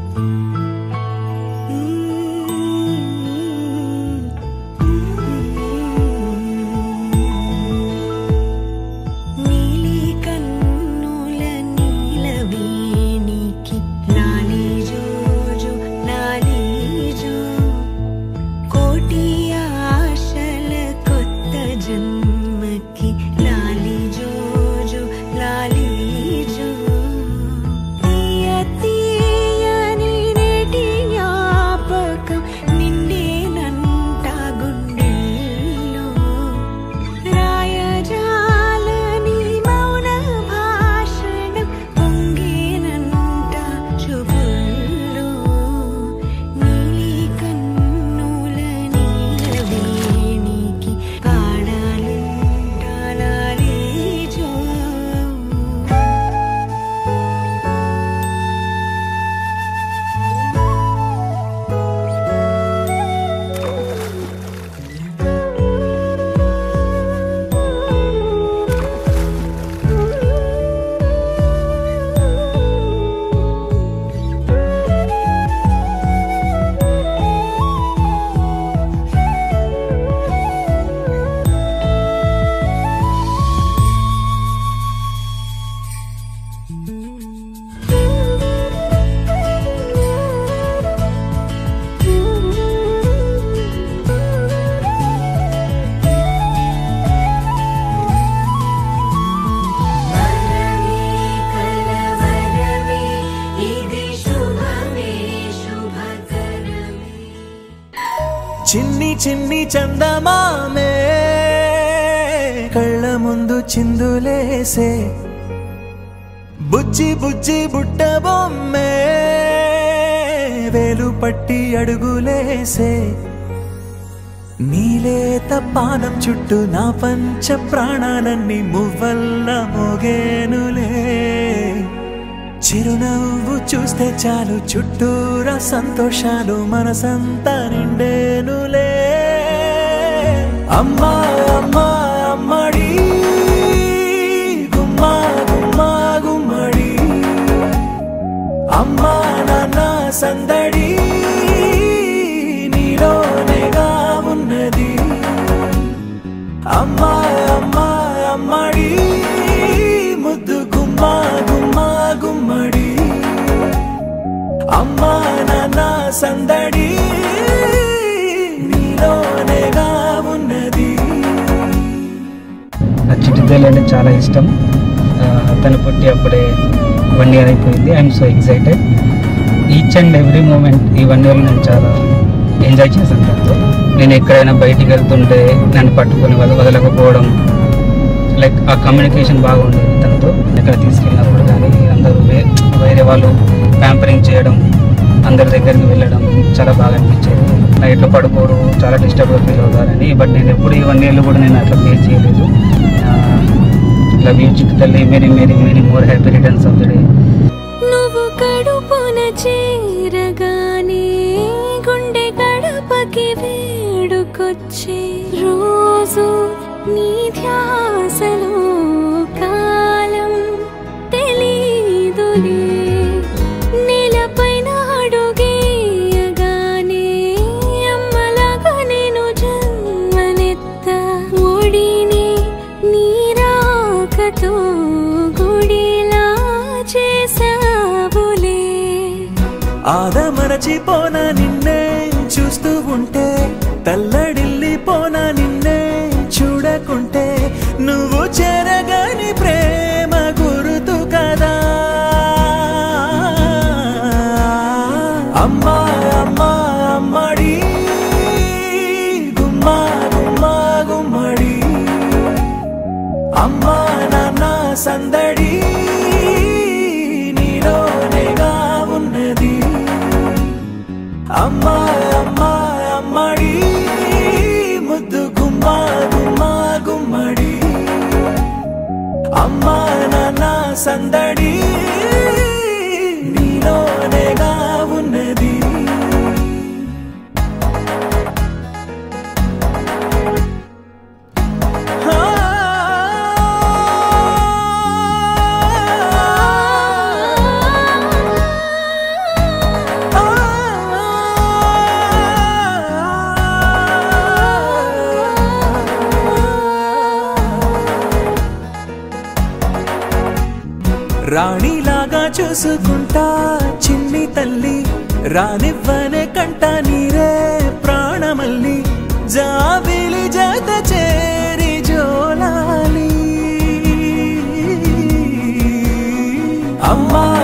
నీలి కన్నుల నీలవేణికి లాలి జోజు లాలి జో కోటి ఆశల కొత్త జన్మకి లాలి జోజు లాలి జో తీయ తీయని నేటి జ్ఞాపకం నిండేనంట గుండెల్లో రాయజాలని మౌన భాషణం పొంగేనంట శుభుల్లో నీలి కన్నుల నీలవేణికి పాడాలంట లాలి జో వరమే కలవరమే ఇది శుభమే శుభకరమే చిన్ని చిన్ని చందమామే కళ్ళ ముందు చిందులేసే బుజ్జి బుజ్జి బుట్ట బొమ్మే వేలు పట్టి అడుగులేసే నీలేత పానం చుట్టూ నా పంచ ప్రాణాలన్నీ మువ్వల్ల మోగేనులే చిరునవ్వు చూస్తే చాలు చుట్టూరా సంతోషాలు మనసంతా నిండేనులే అమ్మా అమ్మా అమ్మడి గుమ్మా గుమ్మా గుమ్మడి అమ్మా నాన్న సందడి నీలోనేగా ఉన్నది అమ్మా అమ్మా అమ్మడి ముద్దు గుమ్మా గుమ్మా గుమ్మడి అమ్మా నాన్న సందడి నీలోనేగా ఉన్నది ఆ చిట్టుదేలు అంటే చాలా ఇష్టం ఆ, తను పుట్టి అప్పుడే వన్ ఇయర్ అయిపోయింది I'm so excited each and every moment ఈ వన్ ఇయర్లో నేను చాలా ఎంజాయ్ చేశాను తనతో నేను ఎక్కడైనా బయటికి వెళ్తుంటే నన్ను పట్టుకొని వద వదలకపోవడం లైక్ ఆ కమ్యూనికేషన్ బాగుండేది తనతో ఎక్కడ తీసుకెళ్ళినప్పుడు కానీ అందరూ వే వేరే వాళ్ళు ప్యాంపరింగ్ చేయడం అందరి దగ్గరికి వెళ్ళడం చాలా బాగా అనిపించేది నైట్లో పడుకోరు చాలా డిస్టర్బ్గా ఫీల్ అవుతారని బట్ నేను ఎప్పుడు ఈ వన్ ఇయర్లో కూడా నేను అట్లా ఫేస్ చేయలేదు లవ్ యూ చిట్టు తల్లి many many many more happy returns of the day నువ్వు కడుపున చేరగానే గుండె గడపకి వేడుకొచ్చే రోజు నీ ధ్యాసలో కాలం తెలీదులే నేలపైన అడుగేయగానే అమ్మలాగా నేను జన్మనెత్త ఒడిని నీరాకతో గుడిలా చేసావులే ఆదమరచిపోన నిన్నే చూస్తూ ఉంటే తల్లడిల్లిపోన నిన్నే చూడకుంటే నువ్వు చెరగని ప్రేమ గురుతు కదా అమ్మా అమ్మా అమ్మడి గుమ్మా గుమ్మా గుమ్మడి అమ్మా నాన్న సందడి నీలోనేగా ఉన్నది అమ్మా అమ్మా అమ్మడి ముద్దు గుమ్మా గుమ్మా గుమ్మడి అమ్మా నాన్న సందడి నీలోనేగా ఉన్నది రాణిలాగా చూసుకుంటా చిన్ని తల్లి రానివ్వనే కంట నీరే ప్రాణమల్లి జాబిలి జత చేరి జోలాలి అమ్మా